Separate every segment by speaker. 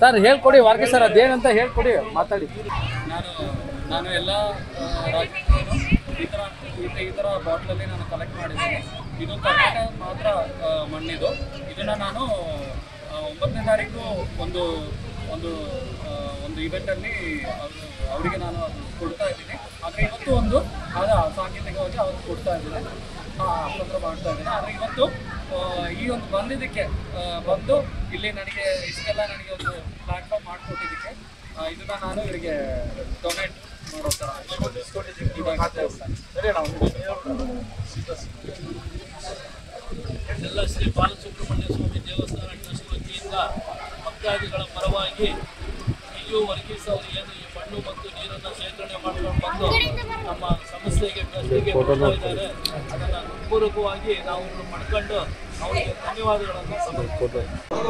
Speaker 1: Sir ಹೇಳ್ಕೊಡಿ ವಾರ್ಕೆ sir ಅದೇನಂತ ಹೇಳ್ಕೊಡಿ ಮಾತಾಡಿ
Speaker 2: ನಾನು ನಾನು ಎಲ್ಲ ಆ, ರಾಜ್ಯದಲ್ಲೂ ಈ ಥರ ಈ ತ- ಈ ಥರ ಬಾಟ್ಲಲ್ಲಿ ನಾನು ಕಲೆಕ್ಟ್ ಮಾಡಿದ್ದೀನಿ ಇದು ಕರ್ನಾಟಕ ಮಾತ್ರ ಆ, ಮಣ್ಣಿದು ಇದನ್ನು ನಾನು ಆ, ಒಂಬತ್ತನೇ ತಾರೀಕು ಒಂದು ಒಂದು ಆ, ಒಂದು ಇವೆಂಟಲ್ಲಿ ಅವರಿಗೆ ನಾನು ಅದು ಕೊಡ್ತಾ ಇದ್ದೀನಿ ಆದರೆ ಇವತ್ತು ಒಂದು ಆದ ಸಾಂಕೇತಿಕವಾಗಿ ಅವ್ರಿಗೆ ಕೊಡ್ತಾ ಇದ್ದೀನಿ ಹಸ್ತಂತ್ರ ಮಾಡ್ತಾ ಇದ್ದೀನಿ ಆದರೆ ಇವತ್ತು ಆ, ಈ ಒಂದು ಬಂದಿದ್ದಕ್ಕೆ ಆ, ಬಂದು ಇಲ್ಲಿ ನನಗೆ ಇಷ್ಟೆಲ್ಲ ನನಗೆ ಒಂದು ಪ್ಲಾಟ್ಫಾರ್ಮ್ ಮಾಡಿಕೊಟ್ಟಿದ್ದಕ್ಕೆ ಆ, ಇದನ್ನ ನಾನು ಇವರಿಗೆ ಡೊನೇಟ್ ಮಾಡೋ ಥರ ಇವಾಗ ಮಾಡ್ತಾ
Speaker 3: ಎಲ್ಲ ಶ್ರೀ ಬಾಲಸುಬ್ರಹ್ಮಣ್ಯ ಸ್ವಾಮಿ ದೇವಸ್ಥಾನ ಟ್ರಸ್ಟ್ ವತಿಯಿಂದ ಭಕ್ತಾದಿಗಳ ಪರವಾಗಿ ಇಯು ವರ್ಗೀಸ್ ಅವರು ಏನು ಈ ಮಣ್ಣು ಮತ್ತು ನೀರನ್ನು ಶೇಖರಣೆ ಮಾಡ್ಕೊಂಡು ಬಂದು ನಮ್ಮ ಸಂಸ್ಥೆಗೆ ಟ್ರಸ್ಟಿಗೆ ಕೊಡ್ತಾ ಇದ್ದಾರೆ ಅದನ್ನು ಹೃತ್ಪೂರ್ವಕವಾಗಿ ನಾವು ಪಡ್ಕೊಂಡು ಅವರಿಗೆ ಧನ್ಯವಾದಗಳನ್ನು ಸಮರ್ಪಿಸ್ತೇವೆ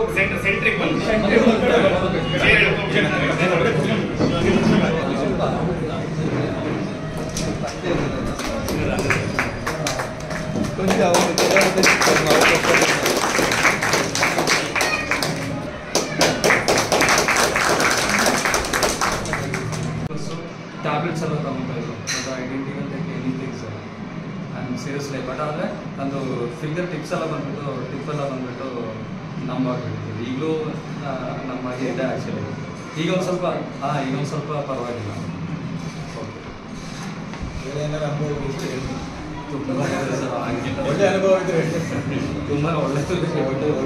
Speaker 2: ಟ್ಯಾಬ್ಲೆಟ್ಸ್ ಎಲ್ಲ ತಗೊತಾ ಇದ್ರು ಅದು identical take anything sir and seriously but ಆದರೆ ನಂದು ಫಿಂಗರ್ ಟಿಪ್ಸ್ ಎಲ್ಲ ಬಂದ್ಬಿಟ್ಟು ಟಿಪ್ ಎಲ್ಲ ಬಂದ್ಬಿಟ್ಟು ನಂಬಾಗ್ಬಿಟ್ಟಿದೆ ಈಗಲೂ ನಮಗೆ ಇದೆ ಆ್ಯಕ್ಚುಲಿ ಈಗ ಒಂದು ಸ್ವಲ್ಪ ಹಾಂ ಈಗ ಒಂದು ಸ್ವಲ್ಪ ಪರವಾಗಿಲ್ಲ ತುಂಬ ಸರ್ ಆಗಿಲ್ಲ
Speaker 4: ಒಳ್ಳೆ ಅನುಭವ ಇದ್ರೆ
Speaker 2: ತುಂಬ ಒಳ್ಳೆಯದು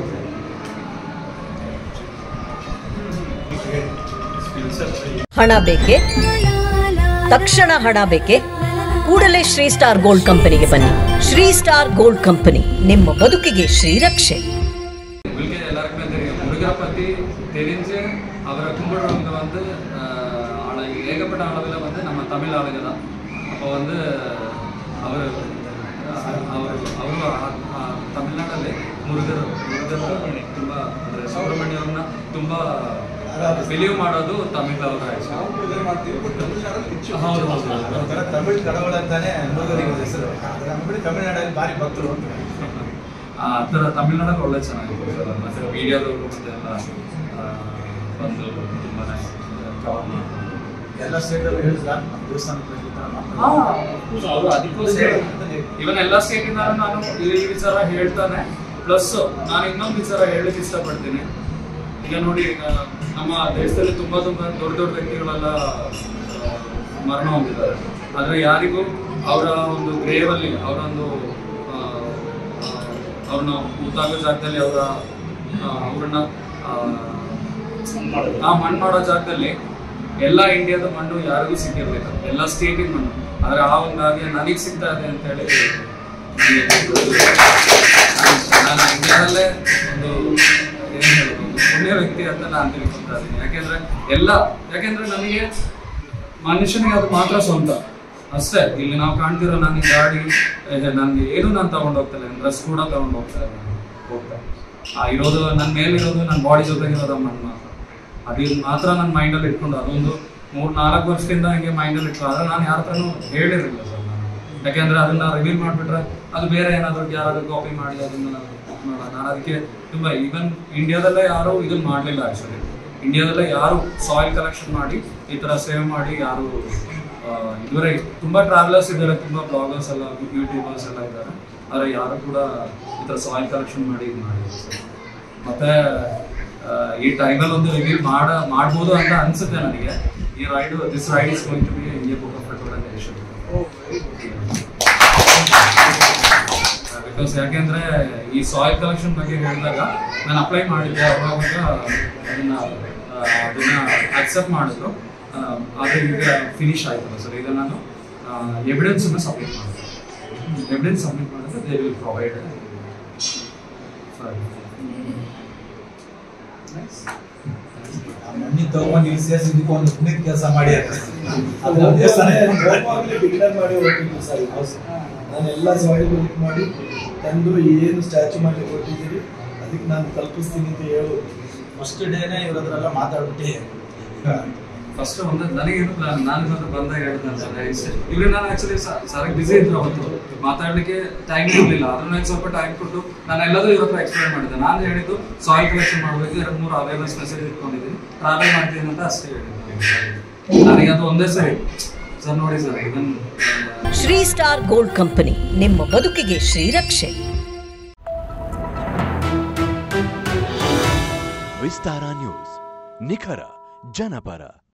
Speaker 2: ಫ್ಯೂಚರ್
Speaker 5: ಹಣ ಬೇಕೆ ತಕ್ಷಣ ಹಣ ಬೇಕೆ ಕೂಡಲೇ ಶ್ರೀ ಸ್ಟಾರ್ ಗೋಲ್ಡ್ ಕಂಪನಿಗೆ ಬನ್ನಿ ಶ್ರೀ ಸ್ಟಾರ್ ಗೋಲ್ಡ್ ಕಂಪನಿ ನಿಮ್ಮ ಬದುಕಿಗೆ ಶ್ರೀರಕ್ಷೆ
Speaker 2: உங்களுக்கு எல்லாருக்குமே தெரியும் முருகரை பற்றி தெரிஞ்சு அவரை கும்பிடுறவங்க வந்து ஆஹ், ஆள- ஏகப்பட்ட அளவில் வந்து நம்ம தமிழ் ஆளுங்க தான் அப்போ வந்து அவர் ಅವರು ಅವರು ತಮಿಳ್ನಾಡಲ್ಲಿ ಮುರುಗರು ಮುರುಗರು ತುಂಬ ಅಂದರೆ ಸುಬ್ರಹ್ಮಣ್ಯವ್ರನ್ನ ತುಂಬ ಬಿಲೀವ್ ಮಾಡೋದು ತಮಿಳ್ ಅವರು
Speaker 4: ನಾವು ಇದನ್ನ ಮಾಡ್ತೀವಿ ಬಟ್ ತಮಿಳ್ನಾಡಲ್ಲಿ ಹೆಚ್ಚು
Speaker 2: ಹೌದು, ಹೌದು, ಹೌದು.
Speaker 4: ಒಂಥರ ತಮಿಳ್ ಕಡವಳ ಅಂತಾನೆ ಮುರುಗರಿಗೆ ಒಂದು ಹೆಸರು ಆದ್ರೆ ನಮ್ಮಲ್ಲಿ ತಮಿಳ್ನಾಡಲ್ಲಿ ಭಾರಿ ಭಕ್ತರು ಅಂತ
Speaker 2: ಆ ಥರ ತಮಿಳ್ನಾಡಲ್ಲಿ ಒಳ್ಳೆ ಚೆನ್ನಾಗಿದೆ ಸರ್ ಮತ್ತು ಮೀಡಿಯಾದವರು ಮತ್ತೆ ಎಲ್ಲ ಆ, ಬಂದು ತುಂಬಾ ಕವರ್ ಮಾಡ್ತಾರೆ
Speaker 4: ಎಲ್ಲ ಸ್ಟೇಟಲ್ಲೂ ಹೇಳಿದ್ರ ನಮ್ಮ ದೇವಸ್ಥಾನ ಬಗ್ಗೆ ಈ ಥರ ಮಾಡ್ತಾರೆ.
Speaker 2: ಇವನ್ ಎಲ್ಲ ಸ್ಟೇಟಿಂದ ನಾನು ಈ ವಿಚಾರ ಹೇಳ್ತಾನೆ ಪ್ಲಸ್ ನಾನು ಇನ್ನೊಂದು ವಿಚಾರ ಹೇಳಕ್ ಇಷ್ಟಪಡ್ತೀನಿ ಈಗ ನೋಡಿ ಈಗ ನಮ್ಮ ದೇಶದಲ್ಲಿ ತುಂಬಾ ತುಂಬಾ ದೊಡ್ಡ ದೊಡ್ಡ ವ್ಯಕ್ತಿಗಳೆಲ್ಲ ಆ, ಮರಣ ಹೊಂದಿದ್ದಾರೆ ಆದ್ರೆ ಯಾರಿಗೂ ಅವರ ಒಂದು ಗ್ರೇವಲ್ಲಿ ಅವರ ಒಂದು ಆ, ಆ, ಅವ್ರನ್ನ ಊತಾಗೋ ಜಾಗದಲ್ಲಿ ಅವರ ಅವ್ರನ್ನ ಆ ಮಣ್ಣು ಮಾಡೋ ಜಾಗದಲ್ಲಿ ಎಲ್ಲ ಇಂಡಿಯಾದ ಮಣ್ಣು ಯಾರಿಗೂ ಸಿಕ್ಕಿರ್ಲಿಲ್ಲ ಎಲ್ಲ ಸ್ಟೇಟಿನ ಮಣ್ಣು ಆದ್ರೆ ಆ ಒಂದು ಹಾಗೆ ನನಗೆ ಸಿಗ್ತಾ ಇದೆ ಅಂತ ಹೇಳಿ ನಾನು ಇಂಡಿಯಾದಲ್ಲೇ ಒಂದು ಏನ್ ಹೇಳ್ಬೋದು ಪುಣ್ಯ ವ್ಯಕ್ತಿ ಅಂತ ನಾನು ತಿಳ್ಕೊತಾ ಇದ್ದೀನಿ ಯಾಕೆಂದ್ರೆ ಎಲ್ಲ ಯಾಕೆಂದ್ರೆ ನನಗೆ ಮನುಷ್ಯನಿಗೆ ಅದು ಮಾತ್ರ ಸ್ವಂತ ಅಷ್ಟೇ ಇಲ್ಲಿ ನಾವು ಕಾಣ್ತಿರೋ ನನಗೆ ಗಾಡಿ ನನಗೆ ಏನು ನಾನು ತಗೊಂಡು ಹೋಗ್ತಾ ಇಲ್ಲ ಡ್ರೆಸ್ ಕೂಡ ತಗೊಂಡು ಹೋಗ್ತಾ ಇಲ್ಲ ಹೋಗ್ತಾ ಆ ಇರೋದು ನನ್ನ ಮೇಲಿರೋದು ನನ್ನ ಬಾಡಿ ಜೊತೆಗಿರೋದು ಮಣ್ಣು ಮಾತ್ರ ಅದು ಮಾತ್ರ ನನ್ನ ಮೈಂಡಲ್ಲಿ ಇಟ್ಕೊಂಡು ಅದೊಂದು ಮೂರ್ ನಾಲ್ಕು ವರ್ಷದಿಂದ ಹಂಗೆ ಮೈಂಡಲ್ಲಿ ಇಟ್ಕೊಂಡು ಆದ್ರೆ ನಾನು ಯಾರ ಹತ್ರನೂ ಹೇಳಿರಲಿಲ್ಲ ಸರ್ ನಾನು ಯಾಕೆಂದ್ರೆ ಅದನ್ನ ರಿವೀಲ್ ಮಾಡ್ಬಿಟ್ರೆ ಅದು ಬೇರೆ ಏನಾದ್ರು ಯಾರಾದ್ರೂ ಕಾಪಿ ಮಾಡಿ ಅದನ್ನ ಮಾಡೋಣ ನಾನು ಅದಕ್ಕೆ ತುಂಬಾ ಈವನ್ ಇಂಡಿಯಾದಲ್ಲೇ ಯಾರು ಇದನ್ನ ಮಾಡಲಿಲ್ಲ ಆಕ್ಚುಲಿ ಇಂಡಿಯಾದಲ್ಲೇ ಯಾರು ಸಾಯಿಲ್ ಕಲೆಕ್ಷನ್ ಮಾಡಿ ಈ ತರ ಸೇವ್ ಮಾಡಿ ಯಾರು ಆ, ಇದುವರೆಗೆ ತುಂಬಾ ಟ್ರಾವೆಲರ್ಸ್ ಇದ್ದಾರೆ ತುಂಬಾ ಬ್ಲಾಗರ್ಸ್ ಎಲ್ಲ ಯೂಟ್ಯೂಬರ್ಸ್ ಎಲ್ಲ ಇದ್ದಾರೆ ಆದ್ರೆ ಯಾರು ಕೂಡ ಈ ತರ ಸಾಯಿಲ್ ಕಲೆಕ್ಷನ್ ಮಾಡಿ ಇದು ಮಾಡಿಲ್ಲ ಸರ್ ಮತ್ತೆ ಆ, ಈ ಟೈಮಲ್ಲಿ ಒಂದು ರಿವ್ಯೂ ಮಾಡ ಮಾಡ್ಬೋದು ಅಂತ ಅನ್ಸುತ್ತೆ ನನಗೆ ಈ ride this ride is going to be India book of recommendation because ಯಾಕೆಂದ್ರೆ ಈ ಸಾಯಿಲ್ ಕಲೆಕ್ಷನ್ ಬಗ್ಗೆ ಹೇಳಿದಾಗ ನಾನು ಅಪ್ಲೈ ಮಾಡಿದ್ದೆ ಅವಾಗ ಅದನ್ನ ಆ, ಅದನ್ನ ಅಕ್ಸೆಪ್ಟ್ ಮಾಡಿದ್ರು ಆ, ಅದು ಈಗ ಫಿನಿಶ್ ಆಯ್ತಲ್ಲ ಸರ್ ಈಗ ನಾನು ಎವಿಡೆನ್ಸ್ ಸಬ್ಮಿಟ್ ಮಾಡಿದೆ ಎವಿಡೆನ್ಸ್ ಸಬ್ಮಿಟ್ ಮಾಡಿದ್ರೆ ದೇ ವಿಲ್ ಪ್ರೊವೈಡ್
Speaker 4: ಮಣ್ಣಿನ ತಗೊಂಡು ಇಲ್ಲಿ ಸೇರಿಸಿದ್ದಕ್ಕೆ ಒಂದು ಪುಣ್ಯದ ಕೆಲಸ ಮಾಡಿ ಅದು ನಮ್ಮ ದೇವಸ್ಥಾನ
Speaker 6: ಡಿಕ್ಲೇರ್ ಮಾಡಿ ಹೋಗ್ತಿತ್ತು ಸರ್ ಈ house. ನಾನು ಎಲ್ಲ ಸಾಯಿಲ್ ವಿಸಿಟ್ ಮಾಡಿ ತಂದು ಏನು ಸ್ಟ್ಯಾಚು ಮಾಡಿ ಕೊಟ್ಟಿದ್ದೀರಿ ಅದಕ್ಕೆ ನಾನು ಕಲ್ಪಿಸ್ತೀನಿ ಅಂತ ಹೇಳು ಫಸ್ಟ್ ಡೇನೇ ಇವ್ರ ಹತ್ರ ಎಲ್ಲ ಮಾತಾಡ್ಬಿಟ್ಟು
Speaker 2: ಫಸ್ಟ್ ಒಂದು ನನಗೇನು ಪ್ಲಾನ್ ನಾನು ಇವತ್ತು ಬಂದಾಗ ಹೇಳಿದ್ನಲ್ಲ ಸರ್ ಇಷ್ಟೇ ಇವ್ರಿಗೆ ನಾನು ಆಕ್ಚುಲಿ ಸರ್ ಬಿಸಿ ಇದ್ರು ಅವತ್ತು ಮಾತಾಡ್ಲಿಕ್ಕೆ ಟೈಮ್ ಇರಲಿಲ್ಲ ಅದ್ರ ನನಗೆ ಸ್ವಲ್ಪ ಟೈಮ್ ಕೊಟ್ಟು ನಾನು ಎಲ್ಲದೂ ಇವ್ರ ಹತ್ರ ಎಕ್ಸ್ಪ್ಲೈನ್ ಮಾಡಿದ್ದೆ ನಾನು ಹೇಳಿದ್ದು ಸಾಯಿಲ್ ಕಲೆಕ್ಷನ್ ಮಾಡಬೇಕು ಎರಡು ಮೂರು ಅವೇರ್ನೆಸ್ ಮೆಸೇಜ್ ಇಟ್ಕೊಂಡಿದ್ದೀನಿ ಟ್ರಾವೆಲ್ ಮಾಡ್ತೀನಿ ಅಂತ ಅಷ್ಟೇ ಹೇಳಿದ್ದು ನನಗೆ ಅದು ಒಂದೇ ಸರಿ ಸರ್ ನೋಡಿ ಸರ್ ಇದನ್ನು
Speaker 5: ಶ್ರೀ ಸ್ಟಾರ್ ಗೋಲ್ಡ್ ಕಂಪನಿ ನಿಮ್ಮ ಬದುಕಿಗೆ ಶ್ರೀರಕ್ಷೆ
Speaker 7: ವಿಸ್ತಾರ ನ್ಯೂಸ್ ನಿಖರ ಜನಪರ